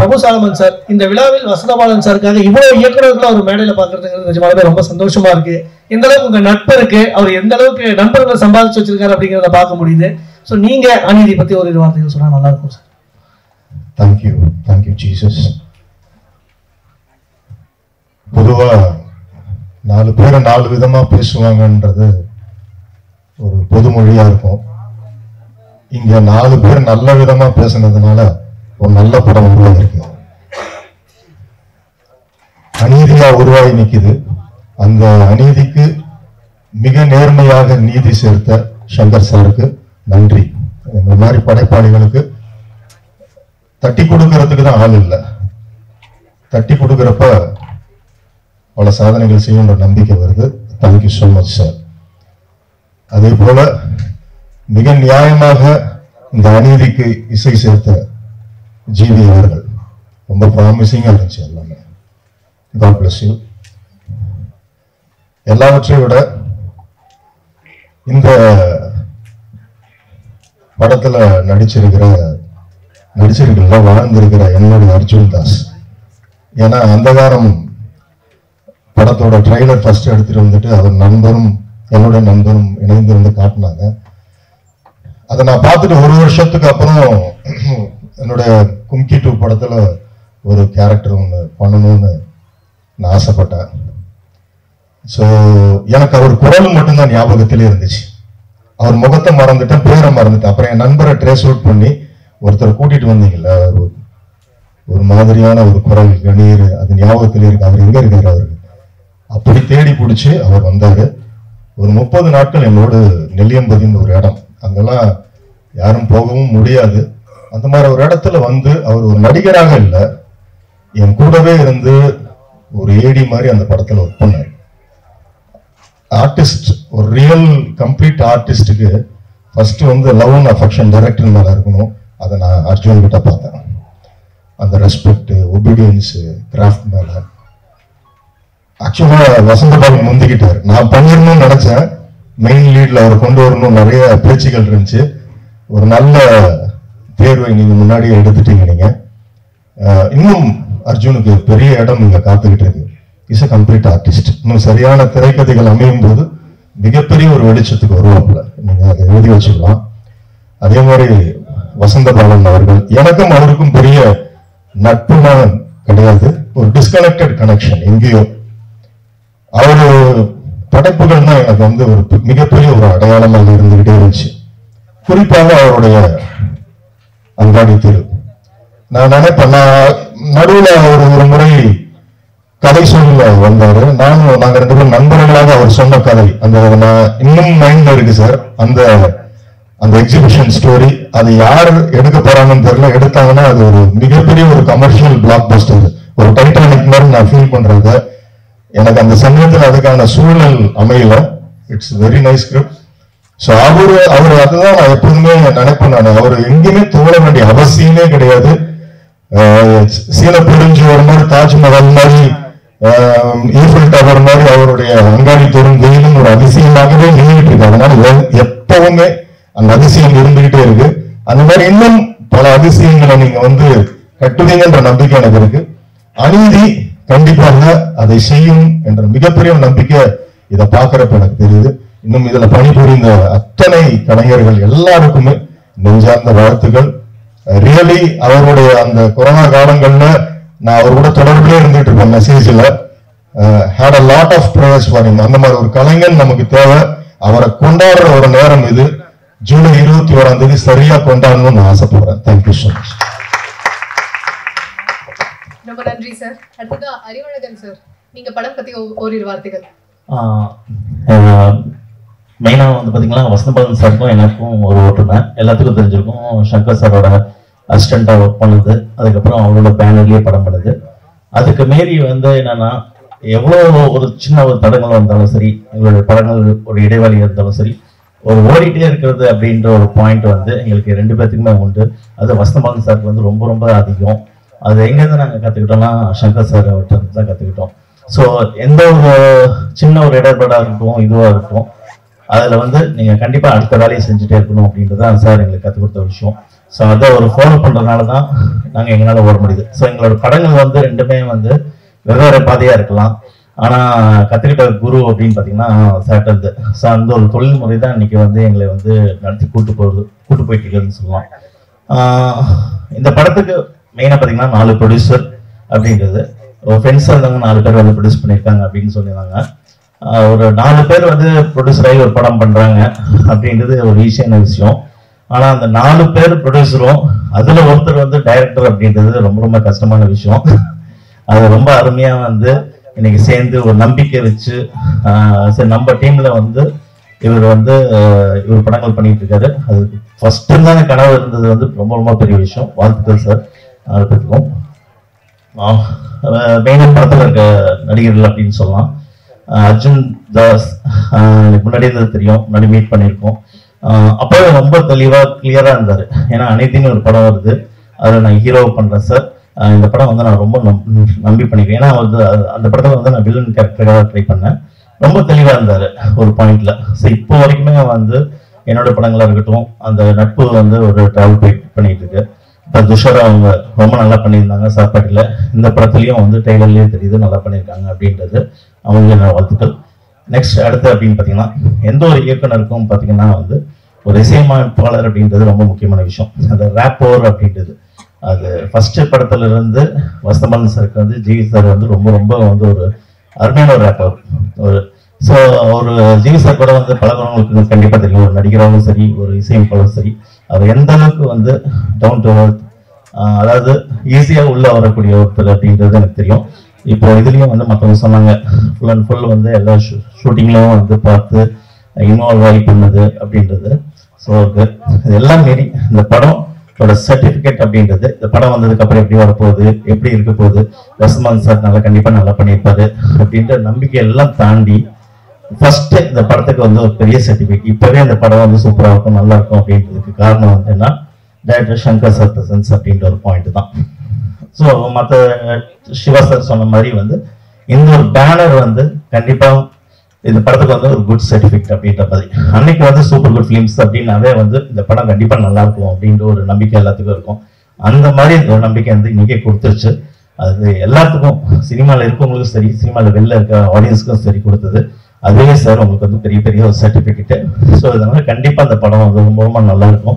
பிரபு Solomon sir இந்த விழாவில் வசந்தபாலன் சாருக்காக இவ்வளவு இயக்குநர்களை ஒரு மேடையில பாக்குறதுங்கிறது நிஜமாலுமே ரொம்ப சந்தோஷமா இருக்கு எந்த அளவுக்கு உங்க நட்பு இருக்கு அவர் எந்த அளவுக்கு நண்பர்களை சம்பாதிச்சு வச்சிருக்காரு அப்படிங்கிறத பார்க்க முடியுது ஸோ நீங்க அநீதி பத்தி ஒரு இரு வார்த்தைகள் சொன்னா நல்லா இருக்கும் சார் தேங்க்யூ தேங்க்யூ ஜீசஸ் பொதுவா நாலு பேரை நாலு விதமா பேசுவாங்கன்றது ஒரு பொதுமொழியா இருக்கும் இங்க நாலு பேர் நல்ல விதமா பேசுனதுனால ஒரு நல்ல படம் உருவாகிருக்கு அநீதியா உருவாகி நிக்குது அந்த அநீதிக்கு மிக நேர்மையாக நீதி சேர்த்த சங்கர் சாருக்கு நன்றி இந்த மாதிரி படைப்பாளிகளுக்கு தட்டி கொடுக்கறதுக்கு தான் ஆள் இல்லை தட்டி கொடுக்கறப்ப பல சாதனைகள் செய்யுன்ற நம்பிக்கை வருது தேங்க்யூ ஸோ மச் சார் அதே போல மிக நியாயமாக இந்த அநீதிக்கு இசை சேர்த்த ஜிவி அவர்கள் ரொம்ப ப்ராமிசிங்காக இருந்துச்சு எல்லாமே காட் பிளஸ் யூ எல்லாவற்றையும் விட இந்த படத்துல நடிச்சிருக்கிற நடிச்சிருக்கல வாழ்ந்திருக்கிற என்னுடைய அர்ஜுன் தாஸ் ஏன்னா அந்தகாரம் படத்தோட ட்ரைலர் ஃபர்ஸ்ட் எடுத்துட்டு வந்துட்டு அவர் நண்பரும் என்னுடைய நண்பரும் இணைந்து வந்து காட்டினாங்க அதை நான் பார்த்துட்டு ஒரு வருஷத்துக்கு அப்புறம் என்னுடைய கும்கி டூ படத்துல ஒரு கேரக்டர் ஒன்று பண்ணணும்னு நான் ஆசைப்பட்டேன் ஸோ எனக்கு அவர் குரல் மட்டும்தான் ஞாபகத்திலே இருந்துச்சு அவர் முகத்தை மறந்துட்டேன் பேரை மறந்துட்டேன் அப்புறம் என் நண்பரை ட்ரேஸ் அவுட் பண்ணி ஒருத்தர் கூட்டிட்டு வந்தீங்கல்ல அவர் ஒரு- ஒரு மாதிரியான ஒரு குரல் கணீர் அது ஞாபகத்தில் இருக்கு அவர் எங்க இருக்காரு அவருக்கு அப்படி தேடி பிடிச்சி அவர் வந்தாரு ஒரு முப்பது நாட்கள் என்னோடு நெல்லியம்பதின்னு ஒரு இடம் அங்கெல்லாம் யாரும் போகவும் முடியாது அந்த மாதிரி ஒரு இடத்துல வந்து அவர் ஒரு நடிகராக இல்லை என் கூடவே இருந்து ஒரு ஏடி மாதிரி அந்த படத்துல ஒர்க் பண்ணார் ஆர்டிஸ்ட் ஒரு ரியல் கம்ப்ளீட் ஆர்டிஸ்டுக்கு ஃபர்ஸ்ட் வந்து லவ் அண்ட் அஃபெக்ஷன் டைரக்டர் மேல இருக்கணும் அதை நான் அர்ஜுன் கிட்ட பார்த்தேன் அந்த ரெஸ்பெக்ட் ஒபீடியன்ஸ் கிராஃப்ட் மேல ஆக்சுவலா வசந்தபாலன் முந்திக்கிட்டார் நான் பண்ணிடணும்னு நினைச்சேன் மெயின் லீட்ல அவர் கொண்டு வரணும் நிறைய பேச்சுகள் இருந்துச்சு ஒரு நல்ல தேர்வை நீங்க முன்னாடியே எடுத்துட்டீங்க நீங்க அஹ் இன்னும் அர்ஜுனுக்கு பெரிய இடம் இங்க காத்துக்கிட்டு இருக்கு இஸ் அ கம்ப்ளீட் ஆர்டிஸ்ட் இன்னும் சரியான திரைக்கதைகள் அமையும் போது மிகப்பெரிய ஒரு வெளிச்சத்துக்கு வருவாப்புல நீங்க அதை எழுதி வச்சுக்கலாம் அதே மாதிரி வசந்த பாலன் அவர்கள் எனக்கும் அவருக்கும் பெரிய நட்புலாம் கிடையாது ஒரு டிஸ்கனெக்டட் கனெக்ஷன் எங்கேயோ அவரு படைப்புகள் தான் எனக்கு வந்து ஒரு பெ- மிகப்பெரிய ஒரு அடையாளமாக இருந்துகிட்டே இருந்துச்சு குறிப்பாக அவருடைய அங்காடி தெரு நான் நினைப்பேன் நான் நடுவுல அவர் ஒரு முறை கதை சொல்ல வந்தாரு நானும் நாங்க ரெண்டு பேரும் நண்பர்களாக அவர் சொன்ன கதை அந்த நான் இன்னும் மைண்ட்ல இருக்கு சார் அந்த அந்த எக்ஸிபிஷன் ஸ்டோரி அது யார் எடுக்க போறாங்கன்னு தெரியல எடுத்தாங்கன்னா அது ஒரு மிகப்பெரிய ஒரு கமர்ஷியல் பிளாக் பஸ்டர் ஒரு டைட்டானிக் மாதிரி நான் ஃபீல் பண்றத எனக்கு அந்த சமயத்துல அதுக்கான சூழல் அமையல it's very nice script so அவரு அவர் அதுதான் நான் எப்போதுமே நினைப்பேன் நான் அவர் எங்கேயுமே தோழ வேண்டிய அவசியமே கிடையாது அஹ் சீன பெருஞ்சுவர் மாதிரி தாஜ்மஹால் மாதிரி ஆஹ் ஈஃபில் டவர் மாதிரி அவருடைய அங்காடி தோறும் வெயிலும் ஒரு அதிசயமாகவே நின்றுட்டு இருக்கு அதனால எ- எப்பவுமே அந்த அதிசயம் இருந்துகிட்டே இருக்கு அந்த மாதிரி இன்னும் பல அதிசயங்களை நீங்க வந்து கட்டுவீங்கன்ற நம்பிக்கை எனக்கு இருக்கு அநீதி கண்டிப்பாக அதை செய்யும் என்ற மிகப்பெரிய ஒரு நம்பிக்கை இதை பார்க்கறப்ப எனக்கு தெரியுது இன்னும் இதுல பணிபுரிந்த அத்தனை கலைஞர்கள் எல்லாருக்குமே நெஞ்சார்ந்த வாழ்த்துக்கள் ரியலி அவருடைய அந்த கொரோனா காலங்கள்ல நான் அவர் கூட தொடர்பிலே இருந்துட்டு இருப்பேன் மெசேஜ்ல had a lot of prayers for him அந்த மாதிரி ஒரு கலைஞன் நமக்கு தேவை அவரை கொண்டாடுற ஒரு நேரம் இது ஜூலை இருபத்தி ஓராம் தேதி சரியா கொண்டாடணும்னு நான் ஆசைப்படுறேன் தேங்க்யூ ஸோ மச் ரொம்ப நன்றி சார் அடுத்ததா அறிவழகன் சார் நீங்க படம் பத்தி ஓ- ஓரிரு வார்த்தைகள் மெயினாக வந்து பார்த்தீங்கன்னா வசந்தபாலன் சாருக்கும் எனக்கும் ஒரு ஓட்டு தான் எல்லாத்துக்கும் தெரிஞ்சிருக்கும் சங்கர் சாரோட அசிஸ்டண்ட்டாக ஒர்க் பண்ணது அதுக்கப்புறம் அவரோட பேனர்லேயே படம் பண்ணுது அதுக்கு மீறி வந்து என்னன்னா எவ்வளோ ஒரு சின்ன ஒரு தடங்கள் வந்தாலும் சரி எங்களுடைய படங்கள் ஒரு இடைவெளி இருந்தாலும் சரி ஒரு ஓடிட்டே இருக்கிறது அப்படின்ற ஒரு பாயிண்ட் வந்து எங்களுக்கு ரெண்டு பேர்த்துக்குமே உண்டு அது வசந்தபாலன் சாருக்கு வந்து ரொம்ப ரொம்ப அதிகம் அது எங்கேருந்து நாங்கள் கற்றுக்கிட்டோம்னா சங்கர் சார் அவர்கிட்ட இருந்து தான் கற்றுக்கிட்டோம் ஸோ எந்த ஒரு சின்ன ஒரு இடர்பாடாக இருக்கட்டும் இதுவாக இருக்கட்டும் அதில் வந்து நீங்கள் கண்டிப்பாக அடுத்த வேலையை செஞ்சுட்டே இருக்கணும் அப்படின்றது தான் சார் எங்களுக்கு கற்றுக் கொடுத்த விஷயம் ஸோ அதை ஒரு ஃபாலோ பண்ணுறதுனால தான் நாங்கள் எங்களால் ஓட முடியுது ஸோ எங்களோட படங்கள் வந்து ரெண்டுமே வந்து வெவ்வேறு பாதையாக இருக்கலாம் ஆனால் கற்றுக்கிட்ட குரு அப்படின்னு பார்த்தீங்கன்னா சேட்டர்து ஸோ அந்த ஒரு தொழில் முறை தான் இன்னைக்கு வந்து எங்களை வந்து நடத்தி கூட்டு போகிறது கூட்டு போயிட்டு இருக்குதுன்னு சொல்லலாம் ஆஹ் இந்த படத்துக்கு மெயினாக பார்த்தீங்கன்னா நாலு ப்ரொடியூசர் அப்படின்றது ஃப்ரெண்ட்ஸாக இருந்தவங்க நாலு பேர் வந்து ப்ரொடியூஸ் பண்ணியிருக்காங்க அப்படின்னு சொல்லியிருந்தாங்க ஆஹ் ஒரு நாலு பேர் வந்து ப்ரொடியூசர் ஆகி ஒரு படம் பண்றாங்க அப்படின்றது ஒரு ஈஸியான விஷயம் ஆனா அந்த நாலு பேர் ப்ரொடியூசரும் அதுல ஒருத்தர் வந்து டைரக்டர் அப்படின்றது ரொம்ப ரொம்ப கஷ்டமான விஷயம் அது ரொம்ப அருமையா வந்து இன்னைக்கு சேர்ந்து ஒரு நம்பிக்கை வச்சு ஆஹ் சரி நம்ம டீம்ல வந்து இவர் வந்து ஆஹ் இவர் படங்கள் பண்ணிட்டு இருக்காரு அது ஃபர்ஸ்ட் இருந்தான கனவு இருந்தது வந்து ரொம்ப ரொம்ப பெரிய விஷயம் வாழ்த்துக்கள் சார் அதை பற்றிக்கும் மெயினாக படத்தில் இருக்க நடிகர்கள் அப்படின்னு சொல்லலாம் ஆஹ் அர்ஜுன் தாஸ் ஆஹ் எனக்கு முன்னாடி இருந்தது தெரியும் முன்னாடி மீட் பண்ணியிருக்கோம் ஆஹ் அப்பவே ரொம்ப தெளிவாக கிளியராக இருந்தார் ஏன்னா அனைத்தையும் ஒரு படம் வருது அதில் நான் ஹீரோ பண்ணுறேன் சார் இந்த படம் வந்து நான் ரொம்ப நம்- நம்பி பண்ணிக்கிறேன் ஏன்னா வந்து அது- அந்த படத்தில் வந்து நான் வில்லன் கேரக்டராக ட்ரை பண்ணேன் ரொம்ப தெளிவாக இருந்தார் ஒரு பாயிண்ட்ல ஸோ இப்போ வரைக்குமே வந்து என்னோட படங்களா இருக்கட்டும் அந்த நட்பு வந்து ஒரு ட்ராவல் பண்ணிட்டு இருக்கு இப்போ துஷரா அவங்க ரொம்ப நல்லா பண்ணியிருந்தாங்க சாப்பாட்டில் இந்த படத்துலயும் வந்து ட்ரெய்லர்லேயே தெரியுது நல்லா பண்ணியிருக்காங்க அப்படின்றது அவங்க என்னோட வாழ்த்துக்கள் நெக்ஸ்ட் அடுத்து அப்படின்னு பார்த்தீங்கன்னா எந்த ஒரு இயக்குனருக்கும் பார்த்தீங்கன்னா வந்து ஒரு இசையமைப்பாளர் அப்படின்றது ரொம்ப முக்கியமான விஷயம் அந்த ரேப்போர் அப்படின்றது அது ஃபர்ஸ்ட் படத்துல இருந்து வசந்தமன் சாருக்கு வந்து ஜிவி சார் வந்து ரொம்ப ரொம்ப வந்து ஒரு அருமையான ஒரு ரேப்பர் ஒரு ஸோ ஒரு ஜிவி சார் கூட வந்து பழகிறவங்களுக்கு கண்டிப்பா தெரியும் ஒரு நடிகராகவும் சரி ஒரு இசையமைப்பாளரும் சரி அவர் எந்த அளவுக்கு வந்து டவுன் டு அதாவது ஈஸியா உள்ள வரக்கூடிய ஒருத்தர் அப்படின்றது எனக்கு தெரியும் இப்போ இதுலயும் வந்து மற்றவங்க சொன்னாங்க ஃபுல் அண்ட் ஃபுல் வந்து எல்லா ஷூட்டிங்லும் வந்து பார்த்து இன்வால்வ் ஆகி பண்ணது அப்படின்றது ஸோ இது எல்லாம் மீறி இந்த படம் சர்டிபிகேட் அப்படின்றது இந்த படம் வந்ததுக்கு அப்புறம் எப்படி வரப்போகுது எப்படி இருக்க போகுது வசமான் சார் நல்லா கண்டிப்பா நல்லா பண்ணியிருப்பாரு அப்படின்ற நம்பிக்கை எல்லாம் தாண்டி ஃபர்ஸ்ட் இந்த படத்துக்கு வந்து ஒரு பெரிய சர்டிபிகேட் இப்பவே இந்த படம் வந்து சூப்பரா இருக்கும் நல்லா இருக்கும் அப்படின்றதுக்கு காரணம் வந்து என்ன டைரக்டர் சங்கர் சார் பிரசன்ஸ் அப்படின்ற ஒரு பாயிண்ட் தான் ஸோ மற்ற சிவா சார் சொன்ன மாதிரி வந்து இந்த ஒரு பேனர் வந்து கண்டிப்பா இந்த படத்துக்கு வந்து ஒரு குட் சர்டிஃபிகேட் அப்படின்ற மாதிரி அன்னைக்கு வந்து சூப்பர் குட் ஃபிலிம்ஸ் அப்படின்னாவே வந்து இந்த படம் கண்டிப்பா நல்லா இருக்கும் அப்படின்ற ஒரு நம்பிக்கை எல்லாத்துக்கும் இருக்கும் அந்த மாதிரி ஒரு நம்பிக்கை வந்து இன்னைக்கே கொடுத்துருச்சு அது எல்லாத்துக்கும் சினிமாவில் இருக்கவங்களுக்கும் சரி சினிமாவில் வெளில இருக்க ஆடியன்ஸ்க்கும் சரி கொடுத்தது அதுவே சார் உங்களுக்கு வந்து பெரிய பெரிய ஒரு சர்டிஃபிகேட்டு ஸோ இதனால கண்டிப்பா அந்த படம் வந்து ரொம்ப ரொம்ப நல்லா இருக்கும்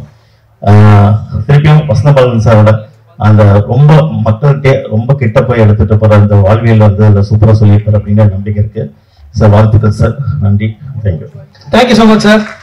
ஆஹ் திருப்பியும் வசந்தபாலன் சாரோட அந்த ரொம்ப மக்கள்கிட்ட ரொம்ப கிட்ட போய் எடுத்துட்டு போற அந்த வாழ்வியல் வந்து அதை சூப்பரா சொல்லியிருப்பார் அப்படிங்கிற நம்பிக்கை இருக்கு சார் வாழ்த்துக்கள் சார் நன்றி thank you thank you so much sir